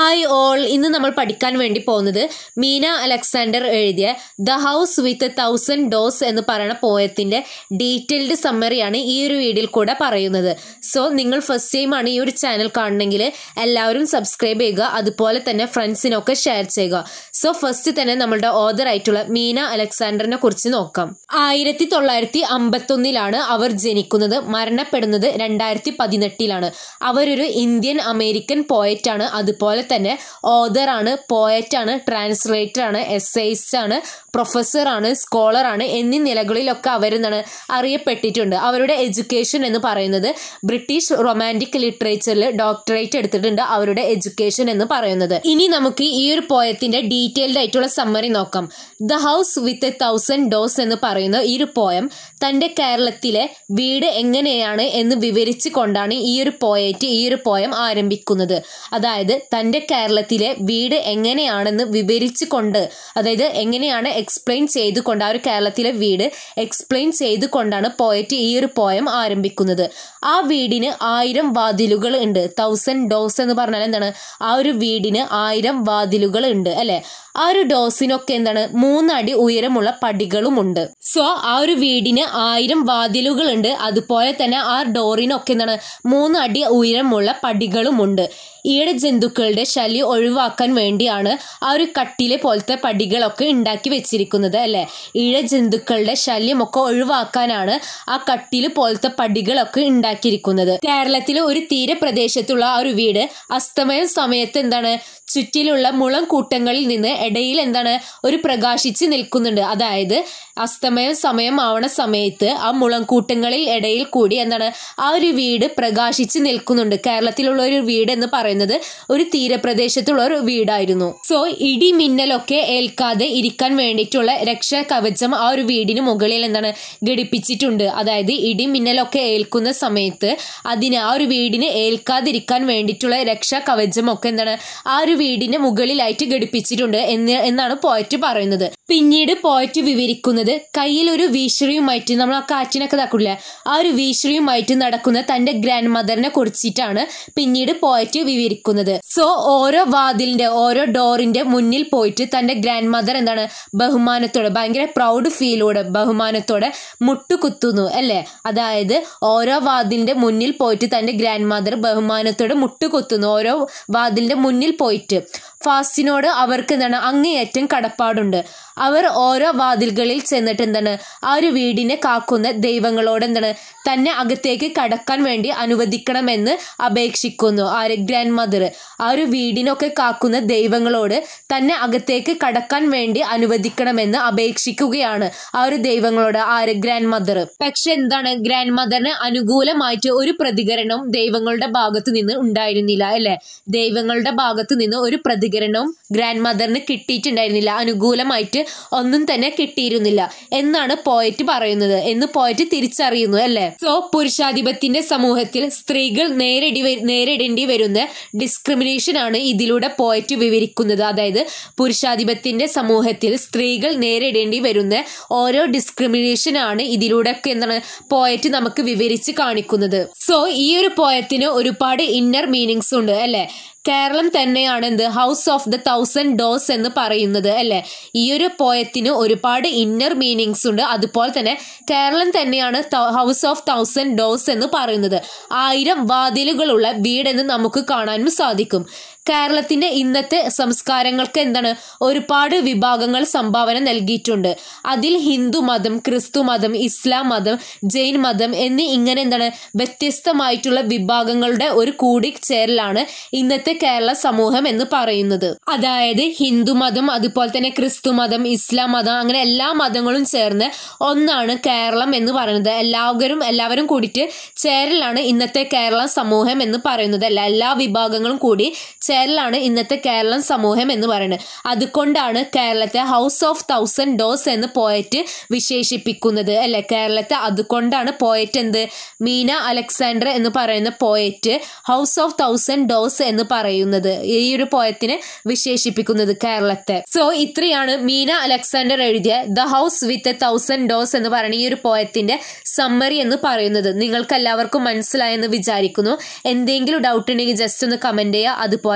hi all ഇന്ന് നമ്മൾ പഠിക്കാൻ വേണ്ടി പോകുന്നത് മീന അലക്സാണ്ടർ എഴുതിയ the house with thousand doors എന്ന് പറയുന്ന പോയത്തിൻ്റെ ഡീറ്റെയിൽഡ് സമ്മറിയാണ് ഈ ഒരു വീഡിയോയിൽ കൂടെ പറയുന്നത് സോ നിങ്ങൾ ഫസ്റ്റ് ടൈമാണ് ഈ ഒരു ചാനൽ കാണണമെങ്കിൽ എല്ലാവരും സബ്സ്ക്രൈബ് ചെയ്യുക അതുപോലെ തന്നെ ഫ്രണ്ട്സിനൊക്കെ ഷെയർ ചെയ്യുക സോ ഫസ്റ്റ് തന്നെ നമ്മളുടെ ഓദർ ആയിട്ടുള്ള മീന അലക്സാണ്ടറിനെ കുറിച്ച് നോക്കാം ആയിരത്തി തൊള്ളായിരത്തി അമ്പത്തൊന്നിലാണ് അവർ ജനിക്കുന്നത് മരണപ്പെടുന്നത് രണ്ടായിരത്തി പതിനെട്ടിലാണ് അവരൊരു ഇന്ത്യൻ അമേരിക്കൻ പോയറ്റാണ് അതുപോലെ തന്നെ ഓദറാണ് പോയറ്റാണ് ട്രാൻസ്ലേറ്ററാണ് എസ്ഐസ്റ്റ് ആണ് പ്രൊഫസറാണ് സ്കോളറാണ് എന്നീ നിലകളിലൊക്കെ അവരെന്താണ് അറിയപ്പെട്ടിട്ടുണ്ട് അവരുടെ എഡ്യൂക്കേഷൻ എന്ന് പറയുന്നത് ബ്രിട്ടീഷ് റൊമാൻറ്റിക് ലിറ്ററേച്ചറിൽ ഡോക്ടറേറ്റ് എടുത്തിട്ടുണ്ട് അവരുടെ എഡ്യൂക്കേഷൻ എന്ന് പറയുന്നത് ഇനി നമുക്ക് ഈ ഒരു പോയത്തിന്റെ ഡീറ്റെയിൽഡ് ആയിട്ടുള്ള സമ്മറി നോക്കാം the house with a thousand doors എന്ന് പറയുന്ന ഈ ഒരു പോയം തൻ്റെ കേരളത്തിലെ വീട് എങ്ങനെയാണ് എന്ന് വിവരിച്ചു കൊണ്ടാണ് ഈ ഒരു പോയറ്റ് ഈ ഒരു പോയം ആരംഭിക്കുന്നത് അതായത് തൻ്റെ കേരളത്തിലെ വീട് എങ്ങനെയാണെന്ന് വിവരിച്ചു കൊണ്ട് അതായത് എങ്ങനെയാണ് എക്സ്പ്ലെയിൻ ചെയ്തുകൊണ്ട് ആ ഒരു കേരളത്തിലെ വീട് എക്സ്പ്ലെയിൻ ചെയ്തുകൊണ്ടാണ് പോയറ്റ് ഈ ഒരു പോയം ആരംഭിക്കുന്നത് ആ വീടിന് ആയിരം വാതിലുകൾ ഉണ്ട് തൗസൻഡ് ഡോസ് എന്ന് പറഞ്ഞാൽ എന്താണ് ആ ഒരു വീടിന് ആയിരം വാതിലുകൾ ഉണ്ട് അല്ലെ ആ ഒരു ഡോസിനൊക്കെ എന്താണ് മൂന്നടി ഉയരമുള്ള പടികളുമുണ്ട് സോ ആ ഒരു വീടിന് ആയിരം വാതിലുകളുണ്ട് അതുപോലെ തന്നെ ആ ഡോറിനൊക്കെ എന്താണ് മൂന്ന് അടി ഉയരമുള്ള പടികളുമുണ്ട് ഈട ജന്തുക്കളുടെ ശല്യം ഒഴിവാക്കാൻ വേണ്ടിയാണ് ആ ഒരു കട്ടിലെ പോലത്തെ പടികളൊക്കെ ഉണ്ടാക്കി വെച്ചിരിക്കുന്നത് അല്ലെ ഈഴ ജന്തുക്കളുടെ ശല്യമൊക്കെ ഒഴിവാക്കാനാണ് ആ കട്ടില് പോലത്തെ പടികളൊക്കെ ഉണ്ടാക്കിയിരിക്കുന്നത് കേരളത്തിലെ ഒരു തീരപ്രദേശത്തുള്ള ആ ഒരു വീട് അസ്തമയ സമയത്ത് എന്താണ് ചുറ്റിലുള്ള മുളം കൂട്ടങ്ങളിൽ നിന്ന് ഇടയിൽ എന്താണ് ഒരു പ്രകാശിച്ച് നിൽക്കുന്നുണ്ട് അതായത് അസ്തമയ സമയം ആവണ സമയത്ത് ആ മുളംകൂട്ടങ്ങളിൽ ഇടയിൽ കൂടി എന്താണ് ആ ഒരു വീട് പ്രകാശിച്ച് നിൽക്കുന്നുണ്ട് കേരളത്തിലുള്ള ഒരു വീട് എന്ന് പറയുന്നത് ഒരു തീരപ്രദേശത്തുള്ള ഒരു വീടായിരുന്നു സോ ഇടി മിന്നലൊക്കെ ഏൽക്കാതെ ഇരിക്കാൻ വേണ്ടിയിട്ടുള്ള രക്ഷാ കവചം ആ ഒരു വീടിന് മുകളിൽ എന്താണ് ഘടിപ്പിച്ചിട്ടുണ്ട് അതായത് ഇടി മിന്നലൊക്കെ ഏൽക്കുന്ന സമയത്ത് അതിന് ആ ഒരു വീടിന് ഏൽക്കാതിരിക്കാൻ വേണ്ടിയിട്ടുള്ള രക്ഷാ കവചം ഒക്കെ എന്താണ് ആ ഒരു വീടിന് മുകളിലായിട്ട് ഘടിപ്പിച്ചിട്ടുണ്ട് എന്ന് എന്നാണ് പോയറ്റ് പറയുന്നത് പിന്നീട് പോയറ്റ് വിവരിക്കുന്നത് കയ്യിൽ ഒരു വീശ്വറിയുമായിട്ട് നമ്മൾ ആ കാറ്റിനൊക്കെ ഇതാക്കില്ല ആ ഒരു വീശ്വറിയുമായിട്ട് നടക്കുന്ന തന്റെ ഗ്രാൻഡ് മദറിനെ കുറിച്ചിട്ടാണ് പിന്നീട് പോയറ്റ് വിവരിക്കുന്നത് സോ ഓരോ വാതിലിന്റെ ഓരോ ഡോറിന്റെ മുന്നിൽ പോയിട്ട് തന്റെ ഗ്രാൻഡ് മദർ എന്താണ് ബഹുമാനത്തോടെ ഭയങ്കര പ്രൗഡ് ഫീലോടെ ബഹുമാനത്തോടെ മുട്ടുകുത്തുന്നു അല്ലേ അതായത് ഓരോ വാതിലിന്റെ മുന്നിൽ പോയിട്ട് തന്റെ ഗ്രാൻഡ് മദർ ബഹുമാനത്തോടെ മുട്ടുകുത്തുന്നു ഓരോ വാതിലിന്റെ മുന്നിൽ പോയിട്ട് ഫാസ്റ്റിനോട് അവർക്ക് എന്താണ് അങ്ങേയറ്റം കടപ്പാടുണ്ട് അവർ ഓരോ വാതിലുകളിൽ ചെന്നിട്ട് എന്താണ് ആ ഒരു വീടിനെ കാക്കുന്ന ദൈവങ്ങളോട് എന്താണ് തന്നെ അകത്തേക്ക് കടക്കാൻ വേണ്ടി അനുവദിക്കണമെന്ന് അപേക്ഷിക്കുന്നു ആ ഒരു ഗ്രാൻഡ് മദർ ആ ഒരു വീടിനൊക്കെ കാക്കുന്ന ദൈവങ്ങളോട് തന്നെ അകത്തേക്ക് കടക്കാൻ വേണ്ടി അനുവദിക്കണമെന്ന് അപേക്ഷിക്കുകയാണ് ആ ഒരു ദൈവങ്ങളോട് ആ ഒരു ഗ്രാൻഡ് മദർ പക്ഷെ എന്താണ് ഗ്രാൻഡ് മദറിന് അനുകൂലമായിട്ട് ഒരു പ്രതികരണവും ദൈവങ്ങളുടെ ഭാഗത്ത് നിന്ന് ഉണ്ടായിരുന്നില്ല അല്ലെ ദൈവങ്ങളുടെ ഭാഗത്ത് നിന്ന് ഒരു പ്രതികരണവും ഗ്രാൻഡ് മദറിന് കിട്ടിയിട്ടുണ്ടായിരുന്നില്ല അനുകൂലമായിട്ട് ഒന്നും തന്നെ കിട്ടിയിരുന്നില്ല എന്നാണ് പോയറ്റ് പറയുന്നത് എന്ന് പോയറ്റ് തിരിച്ചറിയുന്നു അല്ലെ സോ പുരുഷാധിപത്യന്റെ സമൂഹത്തിൽ സ്ത്രീകൾ നേരിടി നേരിടേണ്ടി വരുന്ന ഡിസ്ക്രിമിനേഷൻ ആണ് ഇതിലൂടെ പോയറ്റ് വിവരിക്കുന്നത് അതായത് പുരുഷാധിപത്യന്റെ സമൂഹത്തിൽ സ്ത്രീകൾ നേരിടേണ്ടി വരുന്ന ഓരോ ഡിസ്ക്രിമിനേഷൻ ആണ് ഇതിലൂടെയൊക്കെ എന്താണ് പോയറ്റ് നമുക്ക് വിവരിച്ച് കാണിക്കുന്നത് സോ ഈ ഒരു പോയത്തിന് ഒരുപാട് ഇന്നർ മീനിങ്സ് ഉണ്ട് അല്ലെ കേരളം തന്നെയാണ് എന്ത് house of the thousand doors എന്ന് പറയുന്നത് അല്ലെ ഈ ഒരു പോയത്തിന് ഒരുപാട് ഇന്നർ മീനിങ്സ് ഉണ്ട് അതുപോലെ തന്നെ കേരളം തന്നെയാണ് ഹൗസ് ഓഫ് തൗസൻഡ് ഡോസ് എന്ന് പറയുന്നത് ആയിരം വാതിലുകളുള്ള വീടെന്ന് നമുക്ക് കാണാനും സാധിക്കും കേരളത്തിന്റെ ഇന്നത്തെ സംസ്കാരങ്ങൾക്ക് എന്താണ് ഒരുപാട് വിഭാഗങ്ങൾ സംഭാവന നൽകിയിട്ടുണ്ട് അതിൽ ഹിന്ദു മതം ക്രിസ്തു മതം ഇസ്ലാം മതം ജൈൻ മതം എന്നീ ഇങ്ങനെ എന്താണ് വ്യത്യസ്തമായിട്ടുള്ള വിഭാഗങ്ങളുടെ ഒരു കൂടിച്ചേരലാണ് ഇന്നത്തെ കേരള സമൂഹം എന്ന് പറയുന്നത് അതായത് ഹിന്ദു മതം അതുപോലെ തന്നെ ക്രിസ്തു മതം ഇസ്ലാം മതം അങ്ങനെ എല്ലാ മതങ്ങളും ചേർന്ന് ഒന്നാണ് കേരളം എന്ന് പറയുന്നത് എല്ലാവരും എല്ലാവരും കൂടിയിട്ട് ചേരലാണ് ഇന്നത്തെ കേരള സമൂഹം എന്ന് പറയുന്നത് അല്ല എല്ലാ വിഭാഗങ്ങളും കൂടി ചേരലാണ് ഇന്നത്തെ കേരളം സമൂഹം എന്ന് പറയുന്നത് അതുകൊണ്ടാണ് കേരളത്തെ ഹൗസ് ഓഫ് തൗസൻഡ് ഡോസ് എന്ന് പോയറ്റ് വിശേഷിപ്പിക്കുന്നത് അല്ലെ കേരളത്തെ അതുകൊണ്ടാണ് പോയറ്റ് എന്ത് മീന അലക്സാണ്ടർ എന്ന് പറയുന്ന poet house of thousand doors എന്ന് പറയുന്നത് ഈ ഒരു പോയത്തിനെ വിശേഷിപ്പിക്കുന്നത് കേരളത്തെ സോ ഇത്രയാണ് മീന അലക്സാണ്ടർ എഴുതിയ the house with a thousand doors എന്ന് പറയുന്ന ഈ ഒരു പോയത്തിന്റെ സമ്മറി എന്ന് പറയുന്നത് നിങ്ങൾക്ക് എല്ലാവർക്കും മനസ്സിലായെന്ന് വിചാരിക്കുന്നു എന്തെങ്കിലും ഡൗട്ട് ഉണ്ടെങ്കിൽ ജസ്റ്റ് ഒന്ന് കമന്റ് ചെയ്യുക അതുപോലെ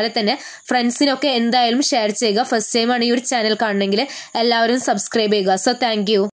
അതുപോലെ തന്നെ ഫ്രണ്ട്സിനൊക്കെ എന്തായാലും ഷെയർ ചെയ്യുക ഫസ്റ്റ് ടൈമാണ് ഈ ഒരു ചാനൽ കാണണമെങ്കിൽ എല്ലാവരും സബ്സ്ക്രൈബ് ചെയ്യുക സോ താങ്ക്